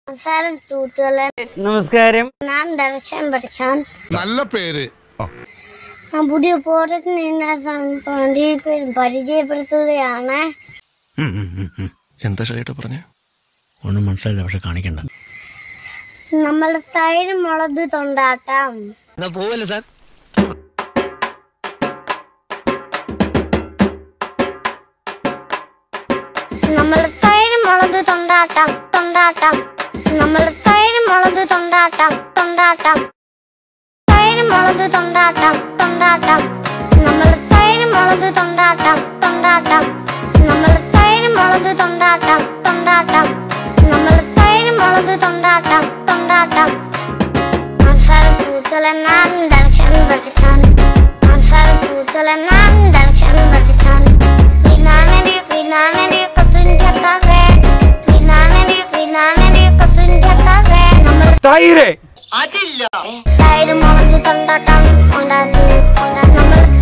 നമസ്കാരം സുഹൃത്തുക്കളെ നമസ്കാരം ഞാൻ ദർശൻ പഠിച്ചാൻ നല്ല പേര് ഞാൻ പുതിയ പ്രോഡക്റ്റ് വേണ്ടി പരിചയപ്പെടുത്തുകയാണ് എന്താ ഷൈട്ട് പറഞ്ഞ ഒന്നും മനസ്സിലായില്ല പക്ഷെ കാണിക്കണ്ട നമ്മുടെ തൈര് മുളക് തൊണ്ടാട്ടം എന്നാ പോവല്ലേ സാർ നമ്മുടെ തൈര് മുളക് തൊണ്ടാട്ടം തൊണ്ടാട്ടം നമ്മുടെ തൈര് മുളക് തൊണ്ടാട്ടം തൊണ്ടാട്ടം തൈര് മുളക് തൊണ്ടാട്ടം തൊണ്ടാട്ടം നമ്മുടെ തൈര് മുളക് തൊണ്ടാട്ടം തൊണ്ടാട്ടം നമ്മുടെ തൈര് മുളക് തൊണ്ടാട്ടം തൊണ്ടാട്ടം നമ്മുടെ തൈര് മുളക് തൊണ്ടാട്ടം തൊണ്ടാട്ടം മസാല പൂത്തുള്ള ഞാൻ ദർശൻ പഠിച്ചാൻ മസാല പൂത്തുള്ള ഞാൻ ദർശൻ പഠിച്ചാൻ വിനാനടി വിനാനടി പത്തുഞ്ചത്താവേ വിനാനടി വിനാനടി പത്തുഞ്ചത്താവേ നമ്മൾ തൈര് തൈര് മുളക് തൊണ്ടാട്ടം ഉണ്ടാക്കി നമ്മൾ